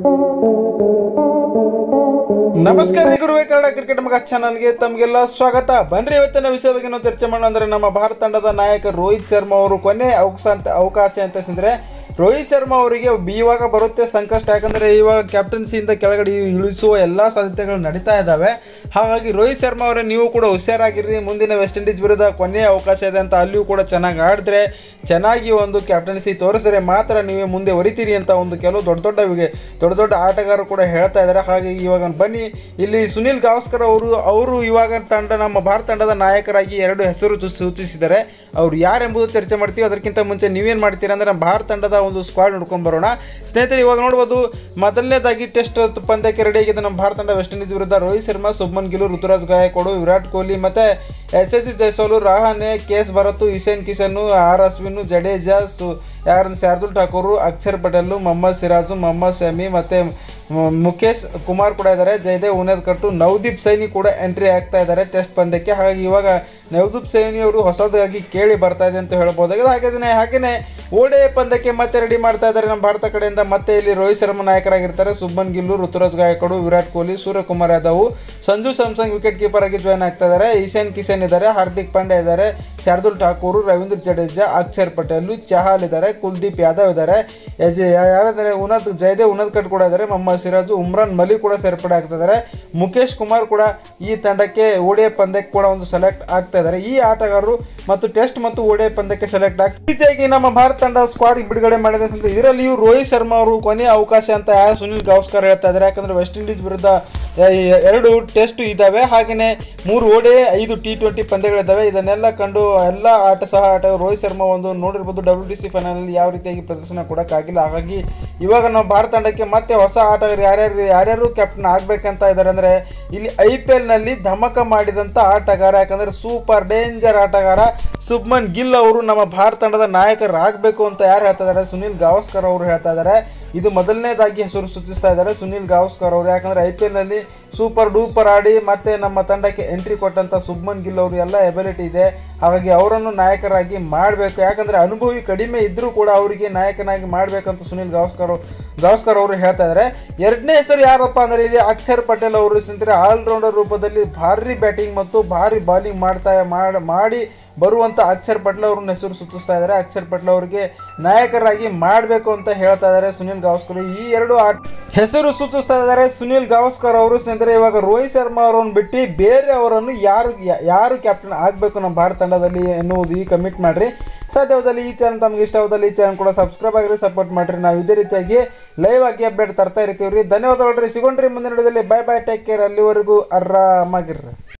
ನಮಸ್ಕಾರ ಗುರುವೆ ಕನ್ನಡ ಕ್ರಿಕೆಟ್ ಮಗ ಚಾನಲ್ಗೆ ತಮಗೆಲ್ಲ ಸ್ವಾಗತ ಬನ್ರಿ ಇವತ್ತಿನ ವಿಷಯ ಬಗ್ಗೆ ನಾವು ಚರ್ಚೆ ಮಾಡೋಣ ಅಂದ್ರೆ ನಮ್ಮ ಭಾರತ ತಂಡದ ನಾಯಕ ರೋಹಿತ್ ಶರ್ಮಾ ಅವರು ಕೊನೆ ಅವಕಾಶ ಅಂತ ಅವಕಾಶ ಅಂತ ಸಿಂದ್ರೆ ರೋಹಿತ್ ಶರ್ಮಾ ಅವರಿಗೆ ಇವಾಗ ಬರುತ್ತೆ ಸಂಕಷ್ಟ ಯಾಕಂದ್ರೆ ಇವಾಗ ಕ್ಯಾಪ್ಟನ್ಸಿಯಿಂದ ಕೆಳಗಡೆ ಇಳಿಸುವ ಎಲ್ಲ ಸಾಧ್ಯತೆಗಳು ನಡೀತಾ ಇದ್ದಾವೆ ಹಾಗಾಗಿ ರೋಹಿತ್ ಶರ್ಮಾ ಅವರೇ ನೀವು ಕೂಡ ಹುಷಾರಾಗಿರ್ರಿ ಮುಂದಿನ ವೆಸ್ಟ್ ಇಂಡೀಸ್ ವಿರುದ್ಧ ಕೊನೆಯ ಅವಕಾಶ ಇದೆ ಅಂತ ಅಲ್ಲಿಯೂ ಕೂಡ ಚೆನ್ನಾಗಿ ಆಡಿದ್ರೆ ಚೆನ್ನಾಗಿ ಒಂದು ಕ್ಯಾಪ್ಟನ್ಸಿ ತೋರಿಸಿದ್ರೆ ಮಾತ್ರ ನೀವೇ ಮುಂದೆ ಹೊರಿತೀರಿ ಅಂತ ಒಂದು ಕೆಲವು ದೊಡ್ಡ ದೊಡ್ಡ ವಿಗೆ- ದೊಡ್ಡ ದೊಡ್ಡ ಆಟಗಾರರು ಕೂಡ ಹೇಳ್ತಾ ಇದ್ದಾರೆ ಹಾಗೆ ಇವಾಗ ಬನ್ನಿ ಇಲ್ಲಿ ಸುನಿಲ್ ಗಾವಸ್ಕರ್ ಅವರು ಅವರು ಇವಾಗ ತಂಡ ನಮ್ಮ ಭಾರತ ತಂಡದ ನಾಯಕರಾಗಿ ಎರಡು ಹೆಸರು ಸೂ- ಸೂಚಿಸಿದ್ದಾರೆ ಅವ್ರು ಯಾರೆಂಬುದು ಚರ್ಚೆ ಮಾಡ್ತೀವಿ ಅದಕ್ಕಿಂತ ಮುಂಚೆ ನೀವೇನು ಮಾಡ್ತೀರಾ ಅಂದ್ರೆ ನಮ್ಮ ಭಾರತ ತಂಡದ ಒಂದು ಸ್ಕ್ವಾಡ್ ನೋಡ್ಕೊಂಡು ಬರೋಣ ಸ್ನೇಹಿತರೆ ಇವಾಗ ನೋಡ್ಬೋದು ಮೊದಲನೇದಾಗಿ ಟೆಸ್ಟ್ ಪಂದ್ಯಕ್ಕೆ ರೆಡಿ ಆಗಿದೆ ನಮ್ಮ ಭಾರತ ತಂಡ ವೆಸ್ಟ್ ಇಂಡೀಸ್ ವಿರುದ್ಧ ರೋಹಿತ್ ಶರ್ಮಾ ಶುಭ್ಮನ್ ಗಿಲ್ ಋತುರಾಜ್ ಗಾಯಕ್ವಾಡ್ ವಿರಾಟ್ ಕೊಹ್ಲಿ ಮತ್ತೆ S S Jaiswal Rahane K S Bharat Ishan Kishan R Ashwin Jadeja ಸು ಯಾರನ್ನ ಶಾರ್ದುಲ್ ಠಾಕೂರ್ ಅಕ್ಷರ್ ಪಟೇಲ್ ಮೊಹಮ್ಮದ್ ಸಿರಾಜು ಮೊಹಮ್ಮದ್ ಶಮಿ ಮತ್ತೆ ಮ- ಮುಖೇಶ್ ಕುಮಾರ್ ಕೂಡ ಇದ್ದಾರೆ ಜಯದೇವ್ ಉನೇದ್ ಕಟ್ಟು ನವದೀಪ್ ಸೈನಿ ಕೂಡ ಎಂಟ್ರಿ ಆಗ್ತಾ ಇದ್ದಾರೆ ಟೆಸ್ಟ್ ಪಂದ್ಯಕ್ಕೆ ಹಾಗಾಗಿ ಇವಾಗ ನವದೀಪ್ ಸೈನಿ ಅವರು ಹೊಸದಾಗಿ ಕೇಳಿ ಬರ್ತಾ ಇದೆ ಅಂತ ಹೇಳ್ಬೋದಾಗಿದೆ ಹಾಗೆ ಹಾಗೆಯೇ ಓಡೆ ಪಂದ್ಯಕ್ಕೆ ಮತ್ತೆ ರೆಡಿ ಮಾಡ್ತಾ ಇದ್ದಾರೆ ನಮ್ಮ ಭಾರತ ಕಡೆಯಿಂದ ಮತ್ತೆ ಇಲ್ಲಿ ರೋಹಿತ್ ಶರ್ಮಾ ನಾಯಕರಾಗಿರ್ತಾರೆ ಸುಬ್ಬನ್ ಗಿಲ್ಲು ಋತುರಾಜ್ ಗಾಯಕ್ವಾಡ್ ವಿರಾಟ್ ಕೊಹ್ಲಿ ಸೂರ್ಯಕುಮಾರ್ ಯಾದವ್ ಸಂಜು ಸ್ಯಾಮ್ಸಂಗ್ ವಿಕೆಟ್ ಕೀಪರ್ ಆಗಿ ಜಾಯ್ನ್ ಆಗ್ತಾ ಇದ್ದಾರೆ ಈಶಾನ್ ಕಿಶನ್ ಇದ್ದಾರೆ ಹಾರ್ದಿಕ್ ಪಾಂಡ್ಯ ಇದ್ದಾರೆ ಶಾರ್ದುಲ್ ಠಾಕೂರ್ ರವೀಂದ್ರ ಜಡೇಜಾ ಅಕ್ಷರ್ ಪಟೇಲ್ ಚಹಾಲ್ ಇದ್ದಾರೆ ಕುಲ್ದೀಪ್ ಯಾದವ್ ಇದ್ದಾರೆ ಯಜ ಯಾರಿದ್ದಾರೆ ಉನದ್ ಜಯದೇವ್ ಉನದ್ ಕಟ್ ಕೂಡ ಇದ್ದಾರೆ ಮೊಹಮ್ಮದ್ ಸಿರಾಜು ಉಮ್ರಾನ್ ಮಲಿ ಕೂಡ ಸೇರ್ಪಡೆ ಆಗ್ತಾ ಇದ್ದಾರೆ ಮುಖೇಶ್ ಕುಮಾರ್ ಕೂಡ ಈ ತಂಡಕ್ಕೆ ಓಡಿಯ ಪಂದ್ಯಕ್ಕೆ ಕೂಡ ಒಂದು ಸೆಲೆಕ್ಟ್ ಆಗ್ತಾ ಇದ್ದಾರೆ ಈ ಆಟಗಾರರು ಮತ್ತು ಟೆಸ್ಟ್ ಮತ್ತು ಓಡಿಯ ಪಂದ್ಯಕ್ಕೆ ಸೆಲೆಕ್ಟ್ ಆಗ್ತಾ ಈ ರೀತಿಯಾಗಿ ನಮ್ಮ ಭಾರತ ತಂಡ ಸ್ಕ್ವಾಡ್ ಬಿಡುಗಡೆ ಮಾಡಿದೆ ಅಂತ ಇದರಲ್ಲಿಯೂ ರೋಹಿತ್ ಶರ್ಮಾ ಅವರು ಕೊನೆಯ ಅವಕಾಶ ಅಂತ ಯಾರು ಸುನಿಲ್ ಗವಾಸ್ಕರ್ ಹೇಳ್ತಾ ಇದ್ದಾರೆ ಯಾಕಂದ್ರೆ ವೆಸ್ಟ್ ಇಂಡೀಸ್ ವಿರುದ್ಧ ಎ- ಎ- ಎರಡು ಟೆಸ್ಟ್ ಇದ್ದಾವೆ ಹಾಗೆಯೇ ಮೂರು ಓಡೆ ಐದು ಟಿ ಟ್ವೆಂಟಿ ಪಂದ್ಯಗಳಿದ್ದಾವೆ ಇದನ್ನೆಲ್ಲ ಕಂಡು ಎಲ್ಲ ಆಟ ಸಹ ಆಟ ರೋಹಿತ್ ಶರ್ಮಾ ಒಂದು ನೋಡಿರ್ಬೋದು ಡಬ್ಲ್ಯೂ ಟಿ ಸಿ ಫೈನಲಲ್ಲಿ ಯಾವ ರೀತಿಯಾಗಿ ಪ್ರದರ್ಶನ ಕೊಡೋಕ್ಕಾಗಿಲ್ಲ ಹಾಗಾಗಿ ಇವಾಗ ನಾವು ಭಾರತ ತಂಡಕ್ಕೆ ಮತ್ತೆ ಹೊಸ ಆಟಗಾರರು ಯಾರ್ಯಾರು ಯಾರ್ಯಾರು ಕ್ಯಾಪ್ಟನ್ ಆಗಬೇಕಂತ ಇದ್ದಾರೆ ಅಂದರೆ ಇಲ್ಲಿ ಐ ಪಿ ಎಲ್ನಲ್ಲಿ ಧಮಕ ಮಾಡಿದಂಥ ಆಟಗಾರ ಯಾಕಂದರೆ ಸೂಪರ್ ಡೇಂಜರ್ ಆಟಗಾರ ಸುಬ್ಮನ್ ಗಿಲ್ ಅವರು ನಮ್ಮ ಭಾರತ ತಂಡದ ನಾಯಕರಾಗಬೇಕು ಅಂತ ಯಾರು ಹೇಳ್ತಾ ಇದ್ದಾರೆ ಸುನಿಲ್ ಗಾವಸ್ಕರ್ ಅವರು ಹೇಳ್ತಾ ಇದ್ದಾರೆ ಇದು ಮೊದಲನೇದಾಗಿ ಹೆಸರು ಸೂಚಿಸ್ತಾ ಇದ್ದಾರೆ ಸುನಿಲ್ ಗಾವಸ್ಕರ್ ಅವರು ಯಾಕಂದ್ರೆ ಐ ಪಿ ಎಲ್ನಲ್ಲಿ ಸೂಪರ್ ಡೂಪರ್ ಆಡಿ ಮತ್ತೆ ನಮ್ಮ ತಂಡಕ್ಕೆ ಎಂಟ್ರಿ ಕೊಟ್ಟಂತ ಸುಬ್ಮನ್ ಗಿಲ್ ಅವರು ಎಲ್ಲ ಎಬಿಲಿಟಿ ಇದೆ ಹಾಗಾಗಿ ಅವರನ್ನು ನಾಯಕರಾಗಿ ಮಾಡಬೇಕು ಯಾಕಂದ್ರೆ ಅನುಭವಿ ಕಡಿಮೆ ಇದ್ರೂ ಕೂಡ ಅವರಿಗೆ ನಾಯಕನಾಗಿ ಮಾಡಬೇಕಂತ ಸುನಿಲ್ ಗಾವಸ್ಕರ್ ಗಾವಸ್ಕರ್ ಅವರು ಹೇಳ್ತಾ ಇದ್ದಾರೆ ಎರಡನೇ ಹೆಸರು ಯಾರಪ್ಪ ಅಂದ್ರೆ ಇಲ್ಲಿ ಅಕ್ಷರ್ ಪಟೇಲ್ ಅವರು ಸಿಂದ್ರೆ ಆಲ್ರೌಂಡರ್ ರೂಪದಲ್ಲಿ ಭಾರಿ ಬ್ಯಾಟಿಂಗ್ ಮತ್ತು ಭಾರಿ ಬಾಲಿಂಗ್ ಮಾಡ್ತಾ ಮಾಡ್- ಮಾಡಿ ಬರುವಂತ ಅಕ್ಷರ್ ಪಟೇಲ್ ಅವ್ರನ್ನ ಹೆಸರು ಸೂಚಿಸ್ತಾ ಇದ್ದಾರೆ ಅಕ್ಷರ್ ಪಟೇಲ್ ಅವರಿಗೆ ನಾಯಕರಾಗಿ ಮಾಡಬೇಕು ಅಂತ ಹೇಳ್ತಾ ಇದ್ದಾರೆ ಸುನಿಲ್ ಗಾವಸ್ಕರ್ ಈ ಎರಡು ಆಟ ಹೆಸರು ಸೂಚಿಸ್ತಾ ಇದ್ದಾರೆ ಸುನಿಲ್ ಗಾವಸ್ಕರ್ ಅವರು ಸ್ನೇಹಿತರೆ ಇವಾಗ ರೋಹಿತ್ ಶರ್ಮಾ ಅವರನ್ನು ಬಿಟ್ಟು ಬೇರೆ ಅವರನ್ನು ಯಾರು ಯಾ- ಯಾರು ಕ್ಯಾಪ್ಟನ್ ಆಗಬೇಕು ನಮ್ಮ ಭಾರತ ತಂಡದಲ್ಲಿ ಎನ್ನುವುದು ಈ ಕಮಿಟ್ ಮಾಡ್ರಿ ಸಾಧ್ಯವಾದಲ್ಲಿ ಈ ಚಾನಲ್ ತಮಗೆ ಇಷ್ಟವಾದಲ್ಲಿ ಈ ಚಾನಲ್ ಕೂಡ ಸಬ್ಸ್ಕ್ರೈಬ್ ಆಗಿರಿ ಸಪೋರ್ಟ್ ಮಾಡ್ರಿ ನಾವು ಇದೇ ರೀತಿಯಾಗಿ ಲೈವ್ ಆಗಿ ಅಪ್ಡೇಟ್ ತರ್ತಾ ಇರ್ತೀವಿ ರೀ ಧನ್ಯವಾದಗಳು ರೀ ಸಿಗೋಣ್ರಿ ಮುಂದಿನ ವಿಡಿಯೋದಲ್ಲಿ ಬೈ ಬೈ ಟೇಕ್ ಕೇರ್ ಅಲ್ಲಿವರೆಗೂ ಆರಾಮಾಗಿರ್ರಿ